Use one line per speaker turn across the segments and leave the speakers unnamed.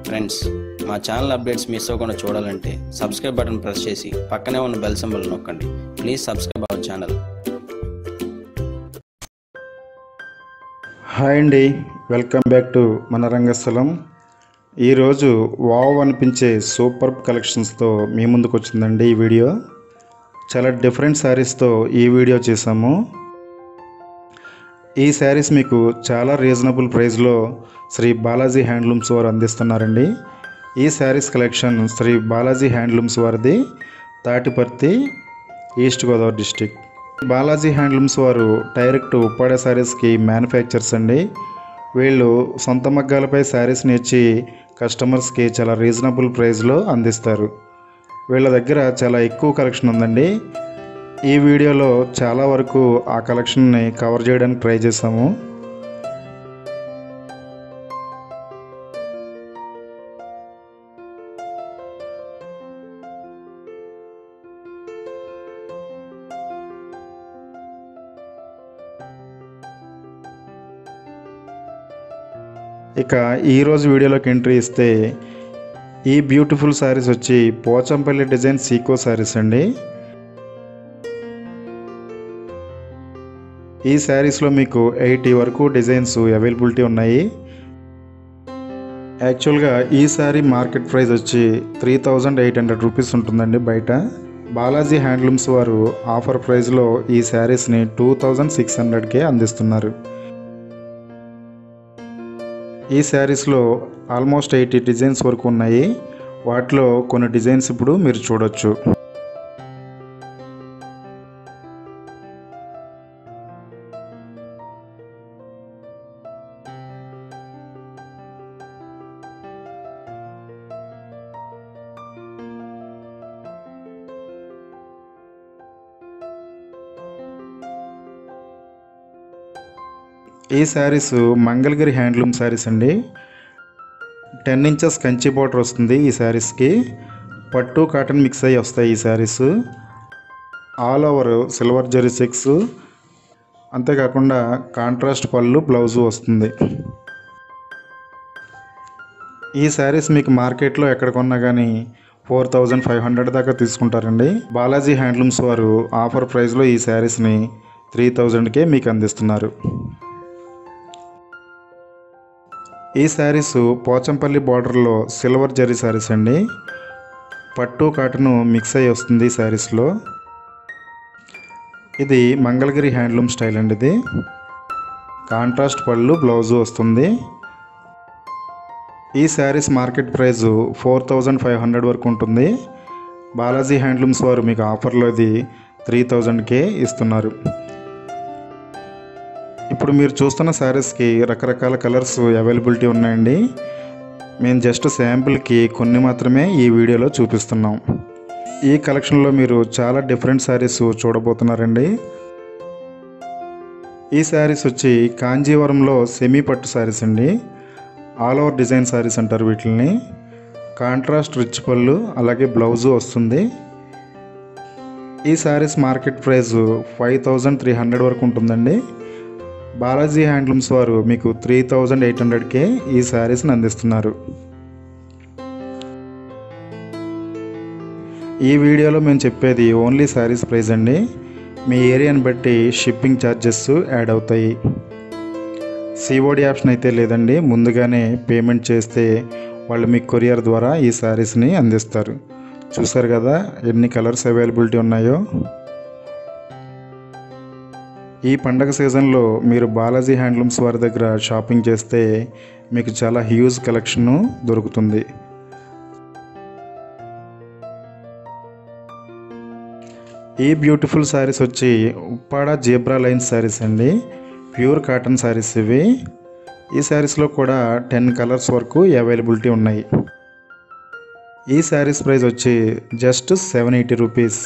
friends మా channel updates miss అవ్వకుండా చూడాలంటే సబ్స్క్రైబ్ బటన్ ప్రెస్ చేసి పక్కనే ఉన్న బెల్ సింబల్ నొక్కండి please subscribe our channel
hi అండి వెల్కమ్ బ్యాక్ టు మన రంగస్థలం ఈరోజు వావ్ అనిపించే సూపర్ కలెక్షన్స్తో మీ ముందుకు వచ్చిందండి ఈ వీడియో చాలా డిఫరెంట్ శారీస్తో ఈ వీడియో చేశాము ఈ శారీస్ మీకు చాలా రీజనబుల్ ప్రైస్లో శ్రీ బాలాజీ హ్యాండ్లూమ్స్ వారు అందిస్తున్నారండి ఈ saris collection Shri Balaji handlooms వారిది Tatiparthi east Godavari district Balaji handlooms వారు డైరెక్ట్ ఉప్పాడ శారీస్కి మ్యానుఫ్యాక్చర్స్ అండి వీళ్ళు సొంత మగ్గాలపై శారీస్ నేర్చి కస్టమర్స్కి చాలా రీజనబుల్ ప్రైస్లో అందిస్తారు వీళ్ళ దగ్గర చాలా ఎక్కువ కలెక్షన్ ఉందండి ఈ వీడియోలో చాలా వరకు ఆ కలెక్షన్ని కవర్ చేయడానికి ట్రై చేసాము ఇక ఈరోజు వీడియోలోకి ఎంట్రీ ఇస్తే ఈ బ్యూటిఫుల్ శారీస్ వచ్చి పోచంపల్లి డిజైన్ సీకో శారీస్ అండి ఈ శారీస్లో మీకు ఎయిటీ వరకు డిజైన్స్ అవైలబిలిటీ ఉన్నాయి యాక్చువల్గా ఈ శారీ మార్కెట్ ప్రైస్ వచ్చి three thousand eight hundred rupees ఉంటుందండి బయట బాలాజీ హ్యాండ్లూమ్స్ వారు ఆఫర్ ప్రైస్లో ఈ శారీస్ని టూ థౌజండ్ సిక్స్ హండ్రెడ్కే అందిస్తున్నారు ఈ శారీస్లో ఆల్మోస్ట్ ఎయిటీ డిజైన్స్ వరకు ఉన్నాయి వాటిలో కొన్ని డిజైన్స్ ఇప్పుడు మీరు చూడొచ్చు ఈ శారీస్ మంగళగిరి హ్యాండ్లూమ్ శారీస్ అండి టెన్ ఇంచెస్ కంచి బార్డర్ వస్తుంది ఈ శారీస్కి పట్టు కాటన్ మిక్స్ అయ్యి వస్తాయి ఈ saris all over silver zari checks అంతేకాకుండా కాంట్రాస్ట్ పళ్ళు బ్లౌజు వస్తుంది ఈ శారీస్ మీకు మార్కెట్లో ఎక్కడ కొన్నా కానీ ఫోర్ థౌజండ్ ఫైవ్ హండ్రెడ్ దాకా తీసుకుంటారండి బాలాజీ హ్యాండ్లూమ్స్ వారు ఆఫర్ ప్రైస్లో ఈ శారీస్ని త్రీ థౌజండ్కే మీకు అందిస్తున్నారు ఈ శారీస్ పోచంపల్లి బార్డర్లో సిల్వర్ జరీ శారీస్ అండి పట్టు కాటను మిక్స్ అయ్యి వస్తుంది ఈ శారీస్లో ఇది మంగళగిరి హ్యాండ్లూమ్ స్టైల్ అండి ఇది కాంట్రాస్ట్ పళ్ళు బ్లౌజు వస్తుంది ఈ saris market price four thousand five hundred వరకు ఉంటుంది బాలాజీ హ్యాండ్లూమ్స్ వారు మీకు ఆఫర్లో ఇది త్రీ థౌజండ్కే ఇస్తున్నారు ఇప్పుడు మీరు చూస్తున్న శారీస్కి రకరకాల కలర్స్ అవైలబిలిటీ ఉన్నాయండి మేము జస్ట్ శాంపుల్కి కొన్ని మాత్రమే ఈ వీడియోలో చూపిస్తున్నాం ఈ కలెక్షన్లో మీరు చాలా డిఫరెంట్ శారీస్ చూడబోతున్నారండి ఈ శారీస్ వచ్చి కాంజీవరంలో సెమీ పట్టు శారీస్ అండి ఆల్ ఓవర్ డిజైన్ శారీస్ అంటారు వీటిని కాంట్రాస్ట్ రిచ్ పళ్ళు అలాగే బ్లౌజు వస్తుంది ఈ saris market price five thousand three hundred వరకు ఉంటుందండి బాలాజీ హ్యాండ్లూమ్స్ వారు మీకు త్రీ థౌజండ్ ఎయిట్ హండ్రెడ్కే ఈ శారీస్ని అందిస్తున్నారు ఈ వీడియోలో మేము చెప్పేది ఓన్లీ శారీస్ ప్రైస్ అండి మీ ఏరియాని బట్టి షిప్పింగ్ ఛార్జెస్ యాడ్ అవుతాయి సిఓడి ఆప్షన్ అయితే లేదండి ముందుగానే పేమెంట్ చేస్తే వాళ్ళు మీకు కొరియర్ ద్వారా ఈ శారీస్ని అందిస్తారు చూసారు కదా ఎన్ని కలర్స్ అవైలబిలిటీ ఉన్నాయో ఈ పండగ సీజన్లో మీరు బాలాజీ హ్యాండ్లూమ్స్ వారి దగ్గర షాపింగ్ చేస్తే మీకు చాలా హ్యూజ్ కలెక్షన్ దొరుకుతుంది ఈ బ్యూటిఫుల్ శారీస్ వచ్చి ఉప్పాడ జీబ్రా లైన్ శారీస్ అండి ప్యూర్ కాటన్ శారీస్ ఇవి ఈ శారీస్లో కూడా టెన్ కలర్స్ వరకు అవైలబిలిటీ ఉన్నాయి ఈ శారీస్ ప్రైస్ వచ్చి జస్ట్ సెవెన్ ఎయిటీ రూపీస్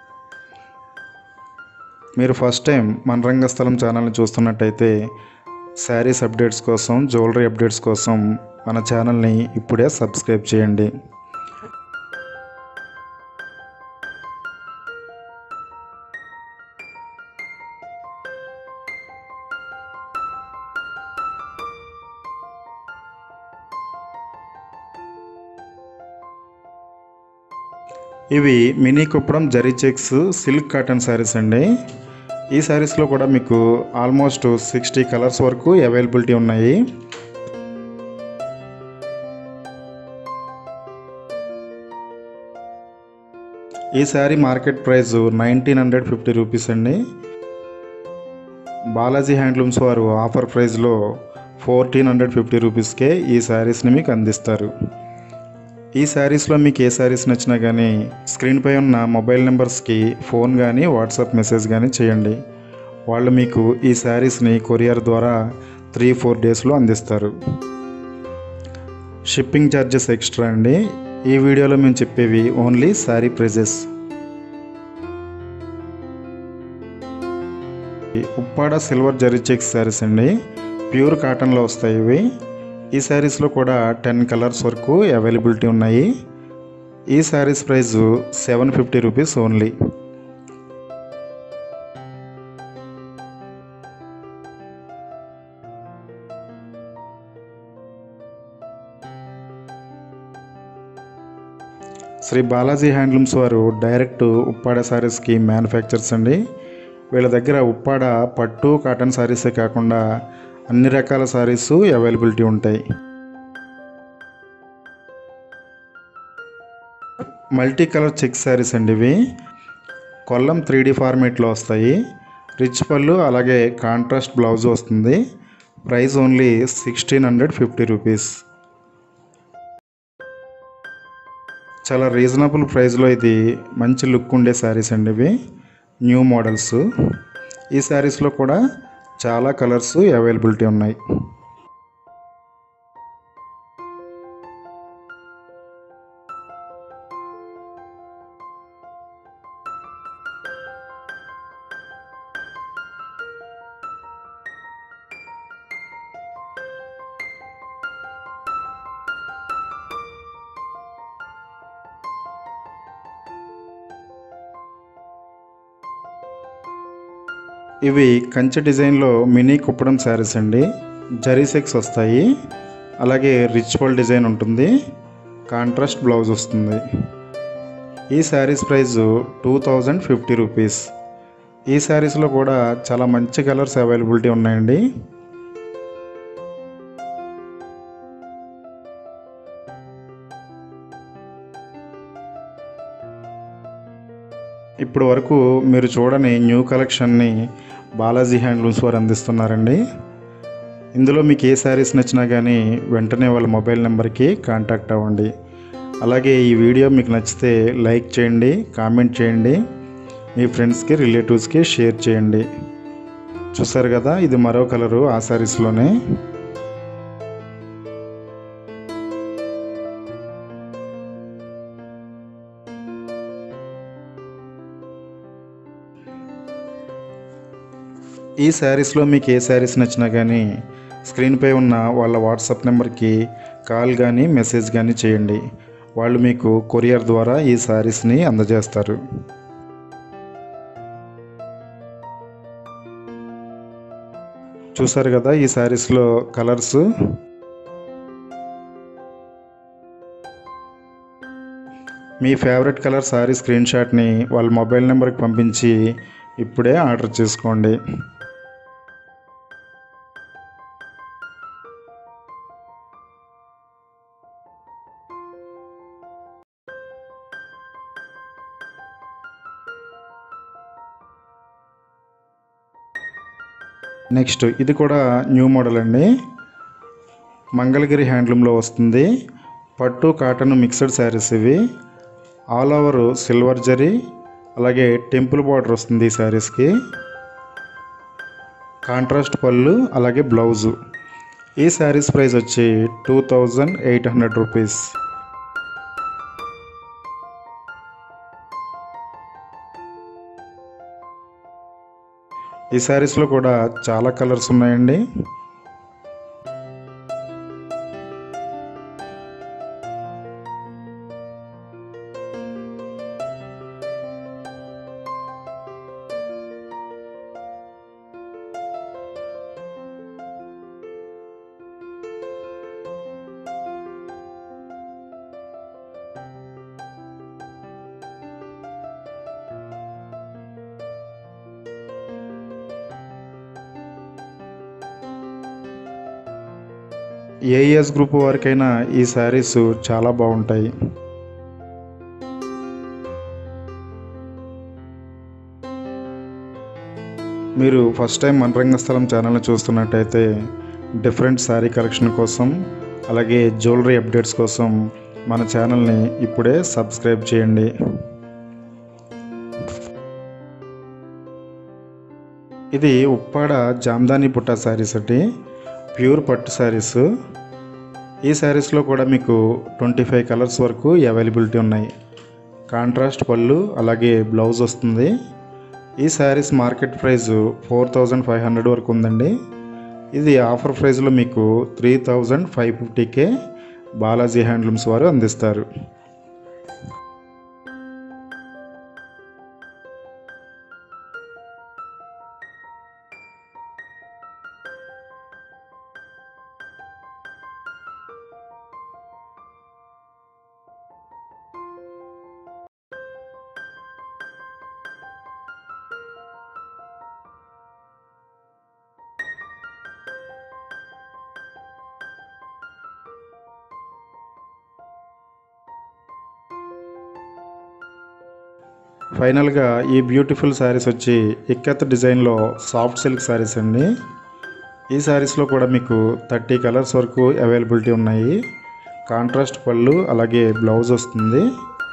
మీరు ఫస్ట్ టైం మన రంగస్థలం ఛానల్ని చూస్తున్నట్టయితే శారీస్ అప్డేట్స్ కోసం జ్యువెలరీ అప్డేట్స్ కోసం మన ఛానల్ని ఇప్పుడే సబ్స్క్రైబ్ చేయండి ఇవి mini Kuppadam zari checks silk cotton saris అండి ఈ శారీస్లో కూడా మీకు ఆల్మోస్ట్ సిక్స్టీ కలర్స్ వరకు అవైలబిలిటీ ఉన్నాయి ఈ sari market price nineteen hundred fifty rupees అండి బాలాజీ హ్యాండ్లూమ్స్ వారు ఆఫర్ ప్రైస్లో ఫోర్టీన్ హండ్రెడ్ ఫిఫ్టీ రూపీస్కే ఈ శారీస్ని మీకు అందిస్తారు ఈ శారీస్లో మీకు ఏ శారీస్ నచ్చినా కానీ స్క్రీన్పై ఉన్న మొబైల్ నెంబర్స్కి ఫోన్ కానీ వాట్సాప్ మెసేజ్ కానీ చేయండి వాళ్ళు మీకు ఈ శారీస్ని కొరియర్ ద్వారా త్రీ ఫోర్ డేస్లో అందిస్తారు షిప్పింగ్ ఛార్జెస్ ఎక్స్ట్రా అండి ఈ వీడియోలో మేము చెప్పేవి only sari prices Uppada silver zari checks saris అండి ప్యూర్ కాటన్లో వస్తాయి ఇవి ఈ శారీస్లో కూడా టెన్ కలర్స్ వరకు అవైలబిలిటీ ఉన్నాయి ఈ saris price seven fifty rupees only Shri Balaji handlooms వారు డైరెక్ట్ ఉప్పాడ శారీస్కి మ్యానుఫ్యాక్చర్స్ అండి వీళ్ళ దగ్గర ఉప్పాడ పట్టు కాటన్ శారీసే కాకుండా అన్ని రకాల శారీస్ అవైలబిలిటీ ఉంటాయి మల్టీ కలర్ చెక్ శారీస్ అండి ఇవి కొల్లం త్రీ డి ఫార్మేట్లో వస్తాయి రిచ్ పళ్ళు అలాగే కాంట్రాస్ట్ బ్లౌజ్ వస్తుంది price only sixteen hundred fifty rupees చాలా రీజనబుల్ ప్రైస్లో ఇది మంచి లుక్ ఉండే శారీస్ అండి ఇవి న్యూ మోడల్స్ ఈ శారీస్లో కూడా చాలా కలర్స్ అవైలబిలిటీ ఉన్నాయి ఇవి కంచె డిజైన్లో మినీ కుప్పడం శారీస్ అండి జరీ సెక్స్ వస్తాయి అలాగే రిచ్ పల్ డిజైన్ ఉంటుంది కాంట్రాస్ట్ బ్లౌజ్ వస్తుంది ఈ saris price two thousand fifty rupees ఈ శారీస్లో కూడా చాలా మంచి కలర్స్ అవైలబిలిటీ ఉన్నాయండి ఇప్పుడు వరకు మీరు చూడని న్యూ కలెక్షన్ని బాలాజీ హ్యాండ్లూమ్స్ వారు అందిస్తున్నారండి ఇందులో మీకు ఏ శారీస్ నచ్చినా కానీ వెంటనే వాళ్ళ మొబైల్ నెంబర్కి కాంటాక్ట్ అవ్వండి అలాగే ఈ వీడియో మీకు నచ్చితే లైక్ చేయండి కామెంట్ చేయండి మీ ఫ్రెండ్స్కి రిలేటివ్స్కి షేర్ చేయండి చూసారు కదా ఇది మరో కలరు ఆ శారీస్లోనే ఈ శారీస్లో మీకు ఏ శారీస్ నచ్చినా కానీ స్క్రీన్పై ఉన్న వాళ్ళ వాట్సాప్ నెంబర్కి కాల్ కానీ మెసేజ్ కానీ చేయండి వాళ్ళు మీకు కొరియర్ ద్వారా ఈ శారీస్ని అందజేస్తారు చూసారు కదా ఈ శారీస్లో కలర్స్ మీ ఫేవరెట్ కలర్ శారీ స్క్రీన్ షాట్ని వాళ్ళ మొబైల్ నెంబర్కి పంపించి ఇప్పుడే ఆర్డర్ చేసుకోండి నెక్స్ట్ ఇది కూడా న్యూ మోడల్ అండి మంగళగిరి హ్యాండ్లూమ్లో వస్తుంది పట్టు కాటన్ మిక్స్డ్ శారీస్ ఇవి ఆల్ ఓవర్ సిల్వర్ జరీ అలాగే టెంపుల్ బార్డర్ వస్తుంది ఈ శారీస్కి కాంట్రాస్ట్ పళ్ళు అలాగే బ్లౌజు ఈ శారీస్ ప్రైస్ వచ్చి two thousand eight hundred rupees ఈ శారీస్లో కూడా చాలా కలర్స్ ఉన్నాయండి ఏ ఏజ్ గ్రూప్ వారికైనా ఈ శారీస్ చాలా బాగుంటాయి మీరు ఫస్ట్ టైం మన రంగస్థలం ఛానల్ని చూస్తున్నట్టయితే డిఫరెంట్ శారీ కలెక్షన్ కోసం అలాగే జ్యువెలరీ అప్డేట్స్ కోసం మన ఛానల్ని ఇప్పుడే సబ్స్క్రైబ్ చేయండి ఇది ఉప్పాడ జామ్దాని బుట్ట శారీస్ అండి ప్యూర్ పట్టు శారీస్ ఈ శారీస్లో కూడా మీకు ట్వంటీ ఫైవ్ కలర్స్ వరకు అవైలబిలిటీ ఉన్నాయి కాంట్రాస్ట్ పళ్ళు అలాగే బ్లౌజ్ వస్తుంది ఈ saris market price four thousand five hundred వరకు ఉందండి ఇది ఆఫర్ ప్రైస్లో మీకు త్రీ థౌజండ్ ఫైవ్ ఫిఫ్టీకే బాలాజీ హ్యాండ్లూమ్స్ వారు అందిస్తారు ఫైనల్గా ఈ బ్యూటిఫుల్ శారీస్ వచ్చి ఇక్కత్ డిజైన్లో సాఫ్ట్ సిల్క్ శారీస్ అండి ఈ శారీస్లో కూడా మీకు థర్టీ కలర్స్ వరకు అవైలబిలిటీ ఉన్నాయి కాంట్రాస్ట్ పళ్ళు అలాగే బ్లౌజ్ వస్తుంది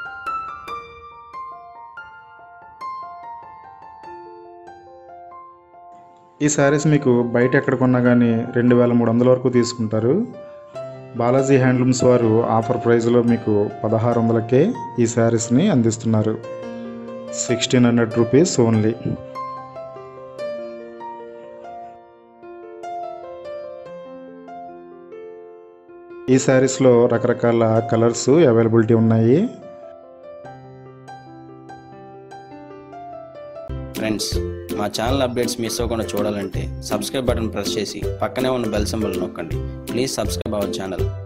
ఈ శారీస్ మీకు బయట ఎక్కడ కొన్నా కానీ రెండు వేల మూడు వందల వరకు తీసుకుంటారు బాలాజీ హ్యాండ్లూమ్స్ వారు ఆఫర్ ప్రైస్లో మీకు పదహారు వందలకే ఈ శారీస్ని అందిస్తున్నారు సిక్స్టీన్ హండ్రెడ్ రూపీస్ ఓన్లీ ఈ శారీస్లో రకరకాల కలర్స్ అవైలబిలిటీ ఉన్నాయి
ఫ్రెండ్స్ మా ఛానల్ అప్డేట్స్ మిస్ అవ్వకుండా చూడాలంటే సబ్స్క్రైబ్ బటన్ ప్రెస్ చేసి పక్కనే ఉన్న బెల్ సింబల్ నొక్కండి ప్లీజ్ సబ్స్క్రైబ్ అవర్ ఛానల్